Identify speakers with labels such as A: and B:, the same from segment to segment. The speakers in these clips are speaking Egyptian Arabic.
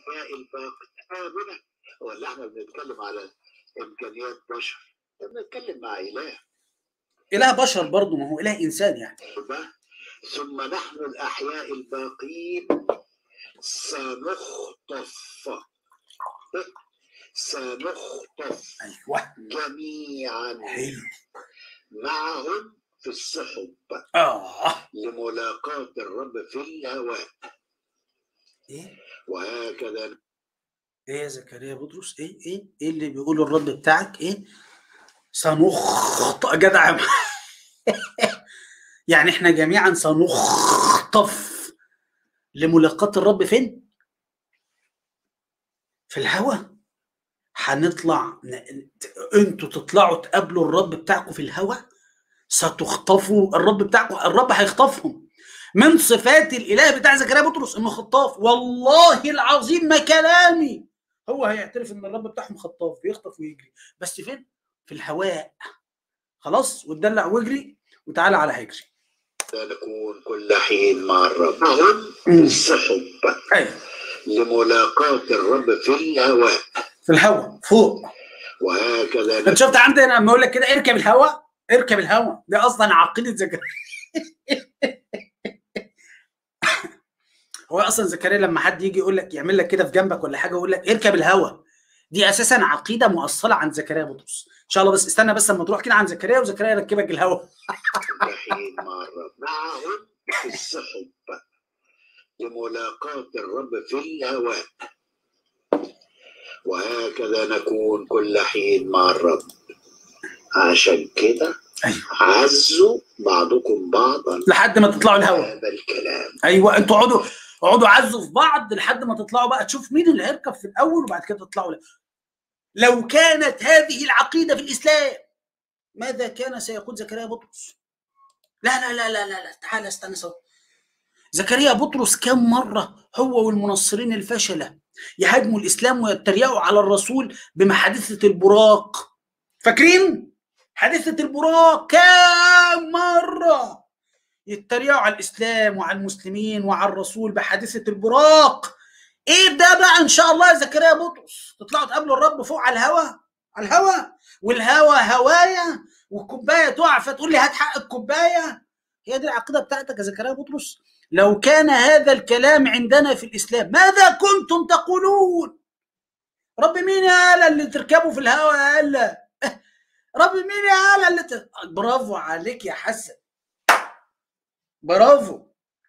A: الاحياء الباقيه ولا احنا بنتكلم على امكانيات بشر بنتكلم مع اله
B: اله بشر برضه ما هو اله انسان يعني
A: ثم نحن الاحياء الباقين سنخطف سنخطف
B: ايوه
A: جميعا
B: حلو
A: معهم في السحب
B: اه
A: لملاقاة الرب في الهواء
B: ايه
A: وهكذا
B: ايه يا زكريا بطرس ايه ايه ايه اللي بيقوله الرب بتاعك ايه سنخطف جدع يا محمد. يعني احنا جميعا سنخطف لملاقاة الرب فين في الهواء هنطلع ن- انتوا تطلعوا تقابلوا الرب بتاعكم في الهواء ستخطفوا الرب بتاعكم الرب هيخطفهم من صفات الاله بتاع زكريا بطرس انه خطاف والله العظيم ما كلامي هو هيعترف ان الرب بتاعهم خطاف بيخطف ويجري بس فين في الهواء خلاص وتدلع واجري وتعالى على هيجري
A: نكون كل حين مع الرب معهم في السحب
B: ايوه
A: لملاقاة الرب في الهواء
B: في الهواء فوق
A: وهكذا
B: انت شفت عندي انا لما اقول لك كده اركب الهواء اركب الهواء ده اصلا عقيده زكريا هو اصلا زكريا لما حد يجي يقول لك يعمل لك كده في جنبك ولا حاجه يقول لك اركب الهواء دي اساسا عقيده مؤصله عن زكريا بطرس ان شاء الله بس استنى بس لما تروح كده عن زكريا وزكريا يركبك الهواء
A: كل حين مع الرب معهم في السحب لملاقاة الرب في الهواء وهكذا نكون كل حين مع الرب عشان كده
B: أيوة.
A: عزوا بعضكم بعضا
B: لحد ما تطلعوا الهواء
A: هذا الكلام
B: ايوه انتوا اقعدوا اقعدوا عزوا في بعض لحد ما تطلعوا بقى تشوف مين اللي هيركب في الاول وبعد كده تطلعوا لا. لو كانت هذه العقيده في الاسلام ماذا كان سيقول زكريا بطرس؟ لا لا لا لا لا, لا. تعال استنى سوا زكريا بطرس كم مره هو والمنصرين الفشله يهاجموا الاسلام ويتريقوا على الرسول بمحادثه البراق فاكرين؟ حادثه البراق كم مره يتريقوا على الاسلام وعلى المسلمين وعلى الرسول بحادثه البراق ايه ده بقى ان شاء الله يا زكريا بطرس تطلعوا تقابلوا الرب فوق على الهوا على الهوا والهوا هوايا والكوبايه تقع فتقول لي هات حق الكوبايه هي دي العقيده بتاعتك يا زكريا بطرس لو كان هذا الكلام عندنا في الاسلام ماذا كنتم تقولون رب مين يا آلة اللي تركبوا في الهوا يا آلة رب مين يا آلة اللي ت... برافو عليك يا حسن برافو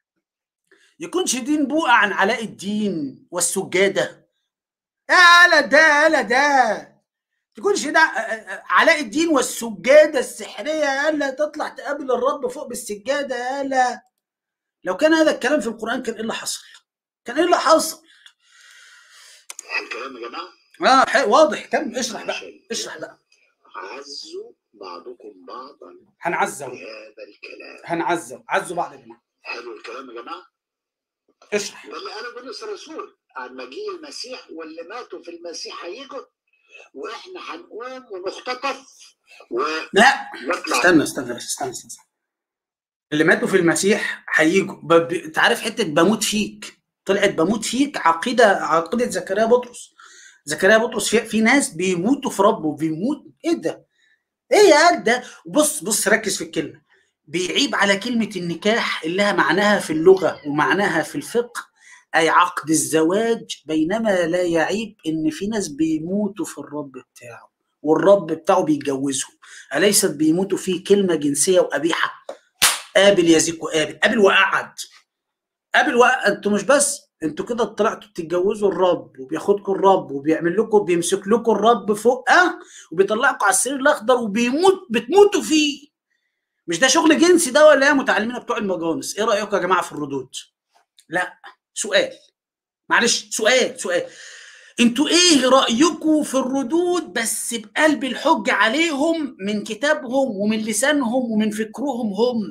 B: يكونش دين بوقع عن علاء الدين والسجادة يا ده يا ده تكونش ده علاء الدين والسجادة السحرية يالا تطلع تقابل الرب فوق بالسجادة يالا لو كان هذا الكلام في القرآن كان ايه اللي حصل؟ كان ايه اللي حصل؟
A: الكلام يا جماعة
B: اه حي- واضح كم اشرح بقى اشرح بقى
A: عزوا بعضكم بعضا
B: هنعزوا
A: بهذا الكلام
B: هنعزوا عزوا بعض يا جماعه
A: حلو الكلام يا جماعة
B: اشرح
A: ده اللي قاله بولس الرسول عن مجيء المسيح واللي ماتوا في المسيح هيجوا واحنا هنقوم ونختطف
B: لا
A: ونطلع
B: استنى استنى بس استنى استنى, استنى. اللي ماتوا في المسيح هيجوا ب... ب... انت عارف حته بموت فيك طلعت بموت فيك عقيده عقيده زكريا بطرس زكريا بطرس في, في ناس بيموتوا في ربه بيموت ايه ده؟ ايه يا قد ده؟ بص بص ركز في الكلمه بيعيب على كلمه النكاح اللي لها معناها في اللغه ومعناها في الفقه اي عقد الزواج بينما لا يعيب ان في ناس بيموتوا في الرب بتاعه والرب بتاعه بيتجوزهم اليست بيموتوا فيه كلمه جنسيه وقبيحه قابل يا زيكو قابل قابل وقعد قابل وقعد انتوا مش بس انتوا كده طلعتوا تتجوزوا الرب وبياخدكم الرب وبيعمل لكم بيمسك لكم الرب فوق اه وبيطلعكم على السرير الاخضر وبيموت بتموتوا فيه مش ده شغل جنسي ده ولا يا متعلمين بتوع المجانس ايه رايكم يا جماعه في الردود لا سؤال معلش سؤال سؤال انتوا ايه رايكم في الردود بس بقلب الحج عليهم من كتابهم ومن لسانهم ومن فكرهم هم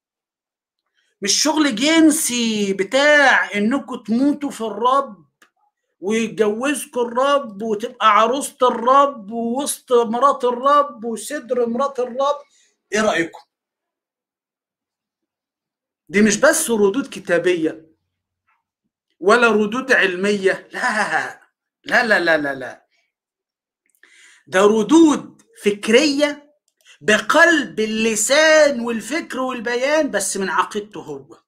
B: مش شغل جنسي بتاع انكم تموتوا في الرب ويتجوزكم الرب وتبقى عروسة الرب ووسط مرات الرب وصدر مرات الرب ايه رأيكم دي مش بس ردود كتابية ولا ردود علميه لا لا لا لا لا لا ده ردود فكريه بقلب اللسان والفكر والبيان بس من عقيدته هو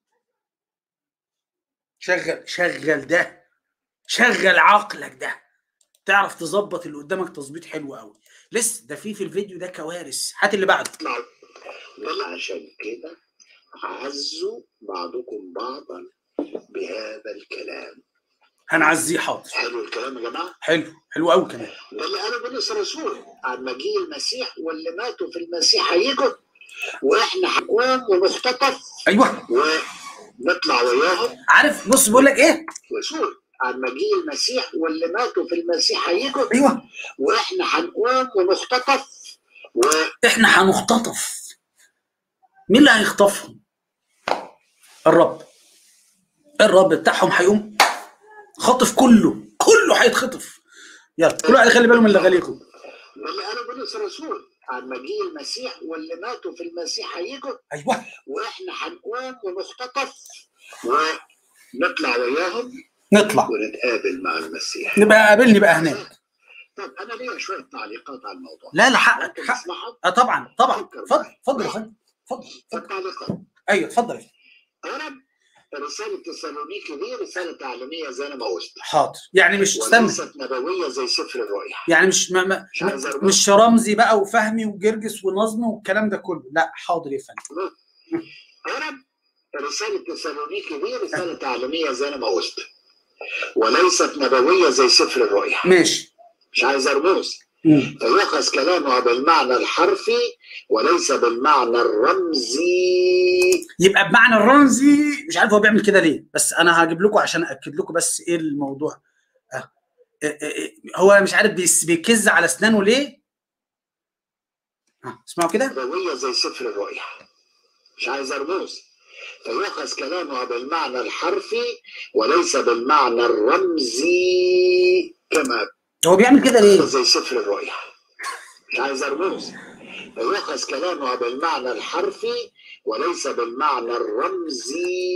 B: شغل شغل ده شغل عقلك ده تعرف تظبط اللي قدامك تظبيط حلو قوي لسه ده في في الفيديو ده كوارث هات اللي بعده
A: بل عشان كده عزوا بعضكم بعضا بهذا الكلام
B: هنعزيه حاضر
A: حلو الكلام يا جماعه
B: حلو حلو قوي كمان
A: ده اللي قاله بولس الرسول عن مجيء المسيح واللي ماتوا في المسيح هيجوا واحنا هنقوم ونختطف
B: ايوه
A: ونطلع وياهم
B: عارف بص بقول لك ايه
A: رسول عن مجيء المسيح واللي ماتوا في المسيح هيجوا
B: ايوه
A: واحنا هنقوم ونختطف و
B: احنا هنختطف مين اللي هيخطفهم الرب الرب بتاعهم هيقوم خاطف كله كله هيتخطف يلا كل واحد يخلي باله من اللي غليكم
A: ده اللي قاله بولس الرسول عن مجيء المسيح واللي ماتوا في المسيح هيجوا
B: ايوه
A: واحنا هنقوم ونختطف ونطلع وياهم
B: نطلع
A: ونتقابل مع المسيح
B: نبقى قابلني بقى هناك
A: طب انا ليا شويه تعليقات على الموضوع
B: لا لا حقك
A: ممكن
B: حق
A: تسمعهم
B: اه طبعا طبعا اتفضل اتفضل يا فندم اتفضل اتفضل
A: التعليقات
B: ايوه اتفضل يا فندم.
A: اولا رساله تسالونيكي دي رساله تعليميه زي ما قلت
B: حاضر يعني مش استنى
A: وليست نبويه زي سفر الرؤيا
B: يعني مش ما ما
A: مش عايز أربط.
B: مش رمزي بقى وفهمي وجرجس ونظمي والكلام ده كله لا حاضر يا فندم
A: اولا رساله تسالونيكي دي رساله تعليميه زي ما قلت وليست نبويه زي سفر الرؤيا
B: ماشي
A: مش عايز ارموز
B: مم.
A: فيؤخذ كلامها بالمعنى الحرفي وليس بالمعنى الرمزي
B: يبقى بمعنى الرمزي مش عارف هو بيعمل كده ليه بس انا هجيب لكم عشان اكد لكم بس ايه الموضوع آه. آه، آه، آه، هو مش عارف بيس- بيكز على اسنانه ليه آه. اسمعوا كده
A: نبويه زي سفر الرؤيا مش عايز ارموز فيؤخذ كلامها بالمعنى الحرفي وليس بالمعنى الرمزي كما
B: هو بيعمل كده ليه
A: زي سفر الرؤيا مش عايز ارموز فيؤخذ كلامها بالمعنى الحرفي وليس بالمعنى الرمزي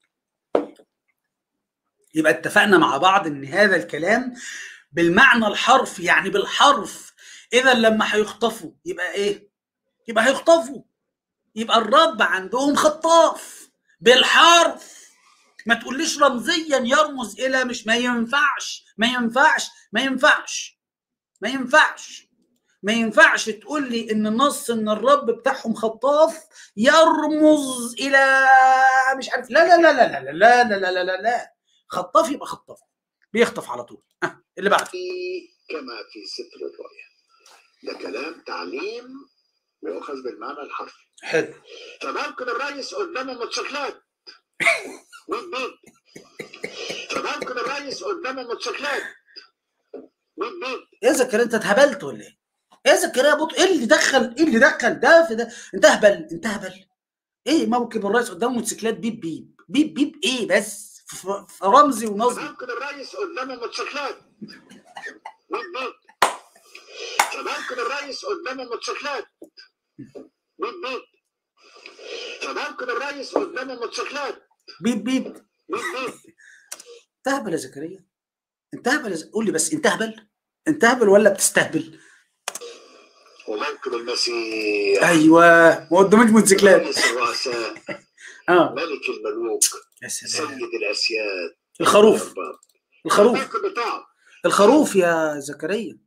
B: يبقى اتفقنا مع بعض ان هذا الكلام بالمعنى الحرفي يعني بالحرف اذا لما هيخطفوا يبقى ايه يبقى هيخطفوا يبقى الرب عندهم خطاف بالحرف ما تقوليش رمزيا يرمز الى مش ما ينفعش ما ينفعش ما ينفعش ما ينفعش ما ينفعش تقول لي ان النص ان الرب بتاعهم خطاف يرمز الى مش عارف لا لا لا لا لا لا لا لا لا لا, لا. خطاف يبقى خطاف بيخطف على طول آه. اللي بعده
A: كما في سفر الرؤيا ده كلام تعليم يؤخذ بالمعنى الحرفي
B: حلو
A: فممكن الرئيس قدامه موتوسيكلات مين مين فممكن الرئيس قدامه موتوسيكلات مين مين
B: يا زكريا انت اتهبلت ولا ايه؟ ايه يا زكريا بط ايه اللي دخل ايه اللي دخل ده في ده؟ انت هبل انت هبل ايه ممكن الرئيس قدامه موتوسيكلات بيب بيب بيب بيب ايه بس في في رمزي ونظمي
A: فممكن الرئيس قدامه موتوسيكلات مين مين فممكن الرئيس قدامه موتوسيكلات مين مين فممكن الرئيس قدامه موتوسيكلات
B: بيب بيب
A: مين مين
B: انت هبل يا زكريا انت هبل يا ز- قول لي بس انت هبل انت هبل ولا بتستهبل
A: وممكن المسيح
B: ايوه ما قدامك موتوسيكلات
A: رئيس الرؤساء
B: اه
A: ملك الملوك
B: يا سلام
A: سيد الاسياد
B: الخروف
A: الأرباب.
B: الخروف
A: الملك بتاعه
B: الخروف يا زكريا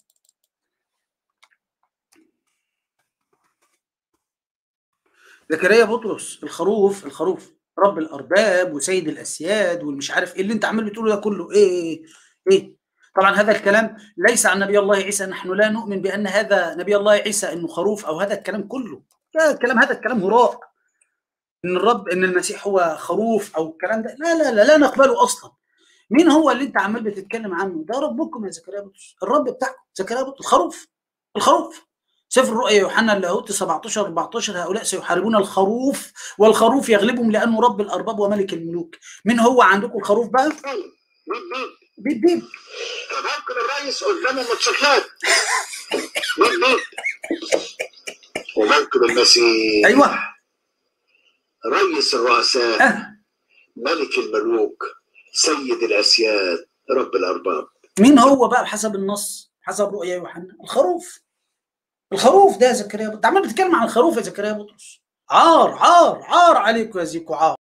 B: زكريا بطرس الخروف الخروف رب الارباب وسيد الاسياد والمش عارف ايه اللي انت عمال بتقوله ده كله ايه ايه طبعا هذا الكلام ليس عن نبي الله عيسى نحن لا نؤمن بان هذا نبي الله عيسى انه خروف او هذا الكلام كله لا الكلام هذا الكلام هراء ان الرب ان المسيح هو خروف او الكلام ده لا لا لا لا نقبله اصلا مين هو اللي انت عمال بتتكلم عنه ده ربكم يا زكريا بطرس الرب بتاعكم زكريا بطرس الخروف الخروف سفر الرؤيا يوحنا اللاهوت 17 14 هؤلاء سيحاربون الخروف والخروف يغلبهم لانه رب الارباب وملك الملوك مين هو عندكم الخروف بقى
A: مين مين
B: بيب بيب
A: فممكن الرئيس قدامه موتوسيكلات مين مين وممكن المسيح
B: ايوه
A: رئيس الرؤساء
B: آه.
A: ملك الملوك سيد الاسياد رب الارباب
B: مين هو بقى بحسب النص حسب رؤيا يوحنا الخروف الخروف ده يا زكريا انت عمال بتتكلم عن الخروف يا زكريا بطرس عار عار عار عليكم يا زيكو عار